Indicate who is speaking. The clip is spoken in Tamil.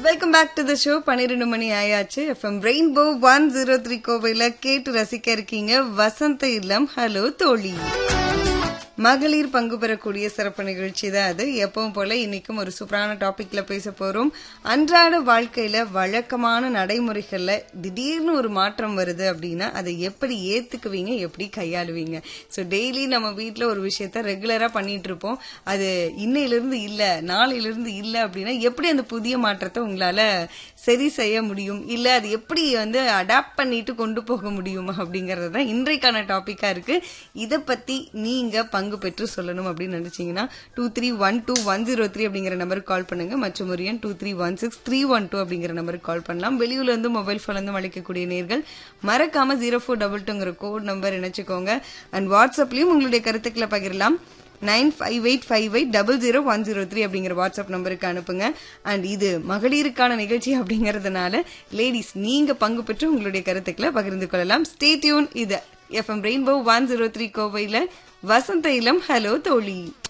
Speaker 1: welcome back to the show பன்னிரெண்டு மணி ஆயாச்சு FM rainbow one zero three கோவையில கேட்டு ரசிக்க இருக்கீங்க வசந்த இல்லம் ஹலோ தோழி மகளிர் பங்கு பெறக்கூடிய சிறப்பு நிகழ்ச்சி தான் அது எப்பவும் போல இன்னைக்கும் ஒரு சூப்பரான டாபிக்ல பேச போறோம் அன்றாட வாழ்க்கையில வழக்கமான நடைமுறைகள்ல திடீர்னு ஒரு மாற்றம் வருது அப்படின்னா அதை எப்படி ஏத்துக்குவீங்க எப்படி கையாளுவீங்க ஸோ டெய்லி நம்ம வீட்டில் ஒரு விஷயத்த ரெகுலரா பண்ணிட்டு இருப்போம் அது இன்னையிலிருந்து இல்ல நாளையிலிருந்து இல்ல அப்படின்னா எப்படி அந்த புதிய மாற்றத்தை உங்களால சரி செய்ய முடியும் இல்ல அது எப்படி வந்து அடாப்ட் பண்ணிட்டு கொண்டு போக முடியும் அப்படிங்கறது தான் இன்றைக்கான டாபிக்கா இருக்கு இதை பத்தி நீங்க பங்கு பெற்று சொல்லணும் அப்படின்னு நினைச்சீங்கன்னா two three one two one zero three அப்படிங்கிற நம்பருக்கு கால் பண்ணுங்க மற்றும் ஒரு எண் two three one six three one two அப்படிங்கிற நம்பருக்கு கால் பண்ணலாம் வெளியூர்ல இருந்து மொபைல் போன்ல இருந்து அழைக்கக்கூடிய நேர்கள் மறக்காம ஜீரோ ஃபோர் டபுள் டூங்கிற கோட் நம்பர் இணைச்சுக்கோங்க அண்ட் வாட்ஸ்அப்லயும் உங்களுடைய கருத்துக்களை பகிரலாம் nine five eight five eight double zero one zero three அப்படிங்கிற வாட்ஸ்அப் நம்பருக்கு அனுப்புங்க அண்ட் இது மகளிருக்கான நிகழ்ச்சி அப்படிங்கறதுனால லேடிஸ் நீங்க பங்கு பெற்று உங்களுடைய கருத்துக்களை பகிர்ந்து கொள்ளலாம் ஸ்டே டியூன் இது FM rainbow one zero three கோவையில வசந்த இளம் ஹலோ தோழி